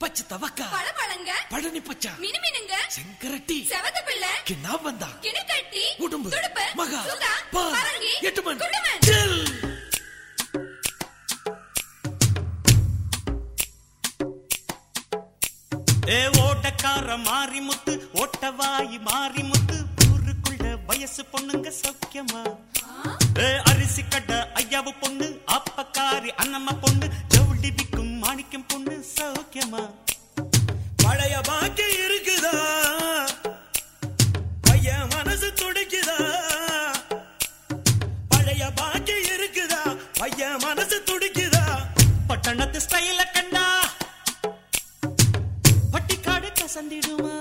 பச்சை தவக்கா பழபழங்க பழனி பச்சா மினுமினுங்க செங்கரட்டி செவத்த பிள்ளை கிண்ணா வந்தா கிணக்கட்டி உடும்பு துடுப்பு மகா சுதா பா பரங்கி எட்டுமன் குண்டுமன் ஜெல் ஏ ஓட்டக்கார மாறி முத்து ஓட்டவாயி மாறி முத்து ஊருக்குள்ள வயசு பொண்ணுங்க சௌக்கியமா ஏ அரிசி கட்ட ஐயாவு பொண்ணு அப்பக்காரி அண்ணம்மா பொண்ணு ஜவுளி விக்கும் மாணிக்கம் பொண்ணு சௌக்கியமா பழைய பாக்கி இருக்குதா பையன் மனசு துடிக்குதா பழைய பாக்கி இருக்குதா பையன் மனசு துடிக்குதா பட்டணத்து ஸ்டைல கண்டா பட்டிக்காடு கசந்திடுமா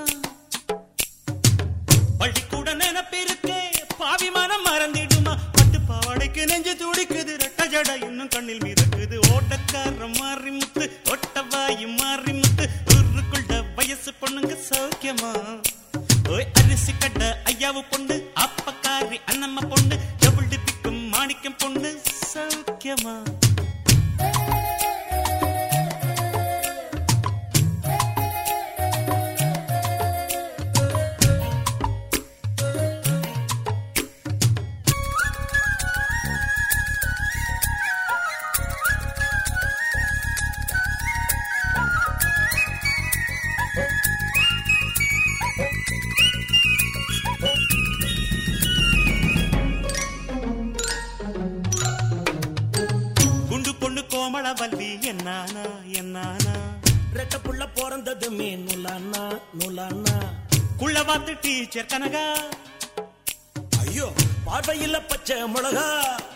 பள்ளிக்கூட நினைப்பிருக்கே பாவி மனம் மறந்திடுமா பட்டு பாவாடைக்கு நெஞ்சு துடிக்குது ரெட்ட ஜட இன்னும் கண்ணில் மிதக்குது ஓட்டக்கார மாறி முத்து ஒட்டவாயி மாறி முத்து ஊருக்குள்ள வயசு பொண்ணுங்க சௌக்கியமா ஓய் அரிசி கட்ட ஐயாவு பொண்ணு அப்பக்காரி அண்ணம்மா பொண்ணு எவ்வளவு பிக்கும் மாணிக்கம் பொண்ணு சௌக்கியமா குண்டு பொண்ணு கோமள வல்வி என்னானா என்னானா ரெட்ட புள்ள பிறந்ததுமே நுலானா நுலானா குள்ள வாத்து டீச்சர் கனகா ஐயோ பார்வையில பச்சை மிளகா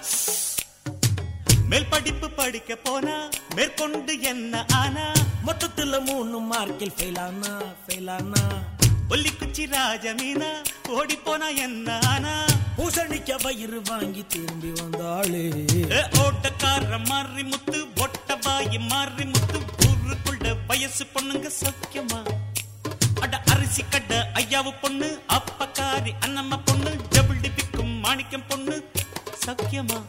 மேல் படிப்பு படிக்க போனா மேற்கொண்டு என்ன ஆனா மொத்தத்துல மூணு மார்க்கில் ஃபெயிலானா ஃபெயிலானா ஒல்லி குச்சி ராஜமீனா ஓடி போனா என்ன ஆனா பூசணிக்க வயிறு வாங்கி திரும்பி வந்தாளே ஏ, ஓட்டக்கார மாறி முத்து ஒட்ட வாயி மாறி முத்து ஊருக்குள்ள வயசு பொண்ணுங்க சௌக்கியமா அட அரிசி கட்ட ஐயாவு பொண்ணு அப்பக்காரி அண்ணம்மா பொண்ணு டபுள் டிபிக்கும் மாணிக்கம் பொண்ணு சௌக்கியமா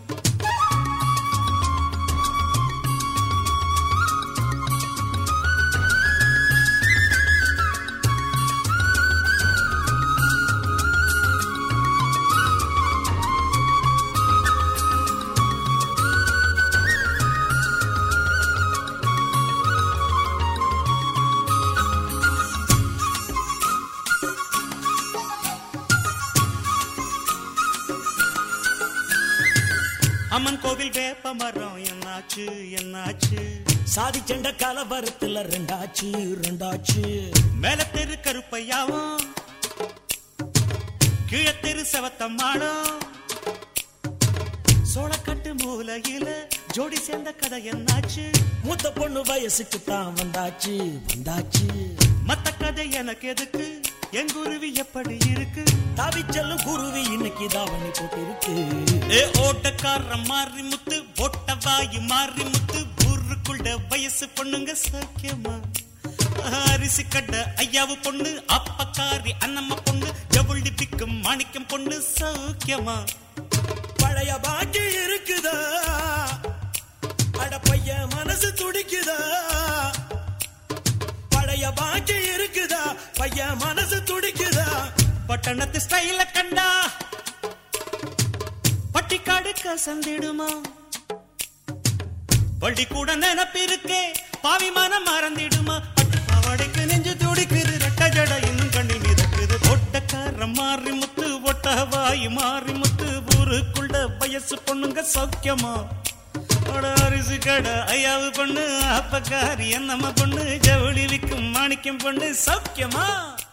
அம்மன் கோவில் வேப்ப மரம் என்னாச்சு என்னாச்சு சாதி சண்டை கலவரத்துல ரெண்டாச்சு ரெண்டாச்சு மேல தெரு கருப்பையாவும் கீழ தெரு செவத்தம்மாளும் சோளக்கட்டு மூலையில ஜோடி சேர்ந்த கதை என்னாச்சு மூத்த பொண்ணு வயசுக்கு தான் வந்தாச்சு வந்தாச்சு மத்த கதை எனக்கு எதுக்கு என் குருவி எப்படி இருக்கு தாவிச்செல்லும் குருவி இன்னைக்கு தாவணி போட்டிருக்கு ஏ ஓட்டக்கார மாறி முத்து ஒட்ட வாயு மாறி முத்து ஊருக்குள்ள வயசு பொண்ணுங்க சௌக்கியமா அரிசி கட்ட ஐயாவு பொண்ணு அப்பக்காரி அண்ணம்மா பொண்ணு ஜவுளி பிக்கும் மாணிக்கம் பொண்ணு சௌக்கியமா பழைய பாக்கி இருக்குதா அட பையன் மனசு துடிக்குதா பழைய பாக்கி இருக்குதா பையன் மனசு துடிக்குதா பட்டணத்து ஸ்டைல கண்டா பட்டிக்காடு கசந்திடுமா பள்ளி கூட நினப்பிருக்கே பாவி மனம் மறந்திடுமா பட்டு பாவாடைக்கு நெஞ்சு துடிக்குது ரெட்ட ஜட இன்னும் கண்ணில் மிதக்குது ஒட்டக்கார மாறி முத்து ஒட்ட வாய் மாறி முத்து ஊருக்குள்ள வயசு பொண்ணுங்க சௌக்கியமா அட அரிசி கடை ஐயாவு பொண்ணு அப்பக்காரி என்னம்மா பொண்ணு ஜவுளி விக்கும் மாணிக்கம் பொண்ணு சௌக்கியமா